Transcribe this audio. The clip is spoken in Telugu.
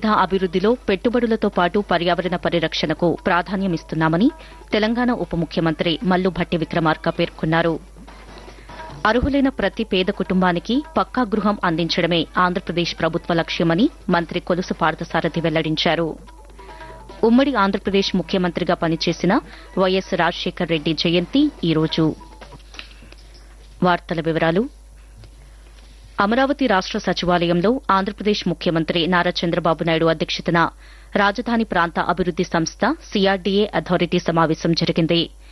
సమృద్ద అభివృద్దిలో పెట్టుబడులతో పాటు పర్యావరణ పరిరక్షణకు ప్రాధాన్యమిస్తున్నామని తెలంగాణ ఉప ముఖ్యమంత్రి మల్లు భట్టి విక్రమార్క పేర్కొన్నారు అర్హులైన ప్రతి పేద కుటుంబానికి పక్కా గృహం అందించడమే ఆంధ్రప్రదేశ్ ప్రభుత్వ లక్ష్యమని మంత్రి కొలుసు పార్థసారథి వెల్లడించారు ఉమ్మడి ఆంధ్రప్రదేశ్ ముఖ్యమంత్రిగా పనిచేసిన వైఎస్ రాజశేఖర్ రెడ్డి జయంతి ఈరోజు వార్తల వివరాలు అమరావతి రాష్ట సచివాలయంలో ఆంధ్రప్రదేశ్ ముఖ్యమంత్రి నారా చంద్రబాబు నాయుడు అధ్యక్షతన రాజధాని ప్రాంత అభివృద్ది సంస్థ సీఆర్డీఏ అథారిటీ సమావేశం జరిగింది